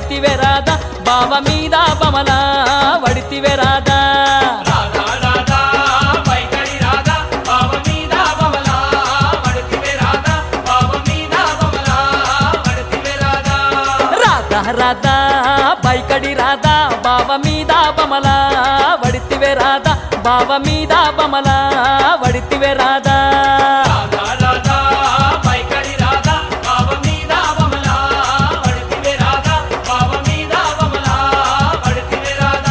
వడితివే రాధా బావ మీద బమల వడితివే రాధా రాధా రాధా పైకడి రాధా బావ మీద బమలా పడితివే రాధా బావ మీద బమలా పడితివే రాధా రాధా రాధా బైకడి రాధా బావ మీద బమల వడితివే రాధా బావ మీద బమల వడితివే రాధా రాధా రాధా పైకడి రాధా బావ మీద బమలా పడితివే రాధా బావ మీద బమలా పడితివే రాధా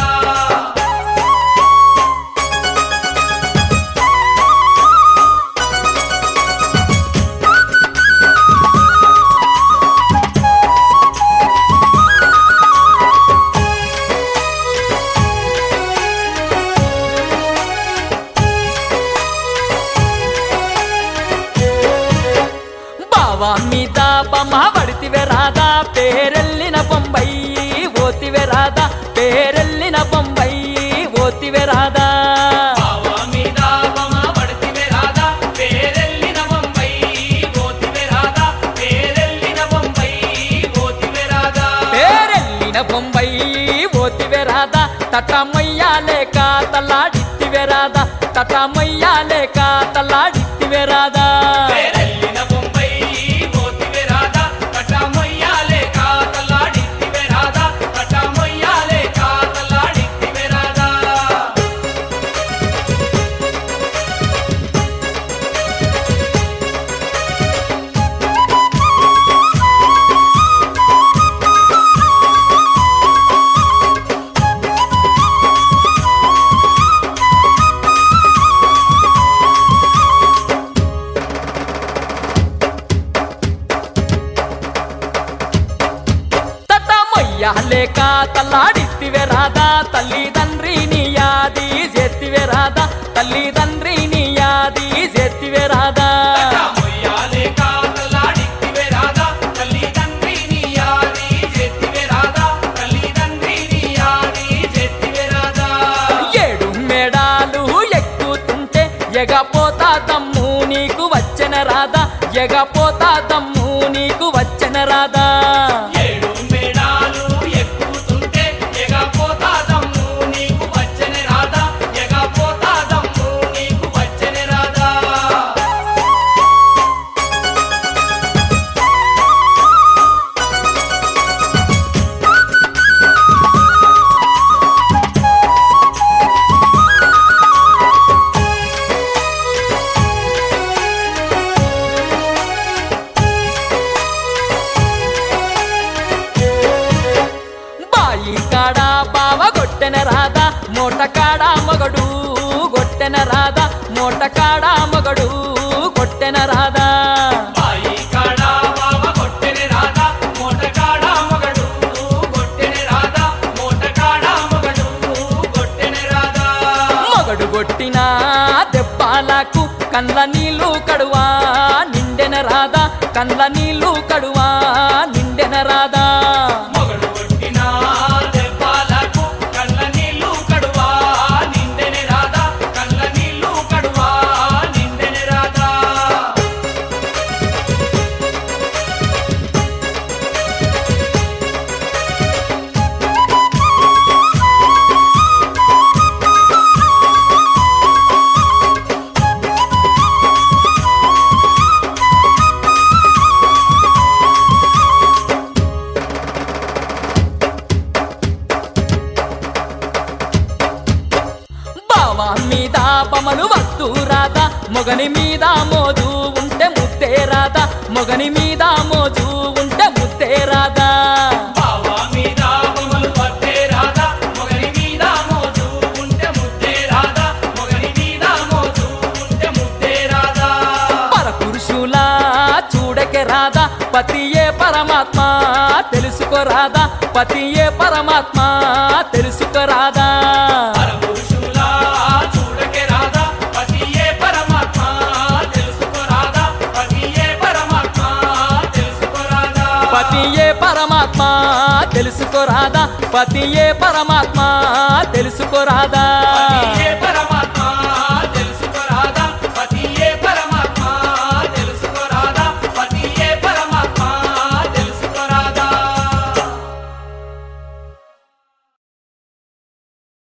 బావా మీద బమ్మ వడితివే రాధా పేరెల్లిన బొంబయి ఓతివే రాధా పేరెల్లిన బొంబయి ఓతివే రాధా బావ మీద బమ పడితివే రాధా పేరెల్లిన బొంబై గోతివే రాధా పేరెల్లిన బొంబై గోతివే రాధా పేరెల్లిన బొంబయి ఓతివే రాధా తటమయ్యా లేక తల్లాడిత్తివే రాధా తటమయ్యా లేక తల్లాడిత్తివే రాధా పేరెల్లిన బొంబై గోతివే రాధా కటమొయ్యాలే కాతలాడిత్తివే రాధా కటమొయ్యాలే కాతలాడిత్తివే రాధా తటమయ్యా లేక తల్లాడిత్తివే రాధా తల్లిదండ్రిని యాది చేతివే రాధా తల్లిదండ్రిని యాది చేతివే రాధా కటమొయ్యాలే కాతలాడిత్తివే రాధా తల్లిదండ్రిని యాది చేత్తివే రాధా తల్లిదండ్రిని యాది చేత్తివే రాధా ఏడు మేడాలు ఎక్కుతుంటే ఎగపోతా దమ్ము నీకు వచ్చెన రాధా ఎగపోతా దమ్ము నీకు వచ్చెన రాధా ఏడు మేడాలు ఎక్కుతుంటే ఎగపోతాదమ్ము నీకు వచ్చెనే రాధా ఎగపోతాదమ్ము నీకు వచ్చెనే రాధా బాయి కాడ బావ గొట్టెన రాధా మోట కాడ మగడు గొట్టెన రాధా మోట కాడ మగడు గొట్టెన రాధా బాయి కాడ బావ కొట్టెనే రాధా మోట కాడ మగడు కొట్టెనే రాధా మోట కాడ మగడు కొట్టెనే రాధా మగడు కొట్టిన దెబ్బలకు కండ్ల నీళ్ళు కడువా నిండెన రాధా కండ్ల నీళ్ళు కడువా నిండెన రాధా మొగడు కొట్టిన దెబ్బలకు కళ్ళ నీళ్ళు కడువా నిండెనే రాధా కళ్ళ నీళ్ళు కడువా నిండెనే రాధా బావా మీద బమలు వద్దు రాధా మొగని మీద మోజు ఉంటే ముద్దే రాధా మొగని మీద మోజు ఉంటే ముద్దే రాధా బావా మీద బొమ్మలు పట్టే రాధా మొగని మీద మోజు ఉంటే ముద్దే రాధా మొగని మీద మోజు ఉంటే ముద్దే రాధా పరపురుషుల చూడకే రాధా పతియే పరమాత్మ తెలుసుకోరాదా పతియే పరమాత్మ తెలుసుకోరాదా పరపురుషులా చూడకే రాధా పతియే పరమాత్మ తెలుసుకోరాదా పతియే పరమాత్మ తెలుసుకోరాదా పతియే పరమాత్మ తెలుసుకోరాదా పతియే పరమాత్మ తెలుసుకోరాదా పతియే పరమాత్మ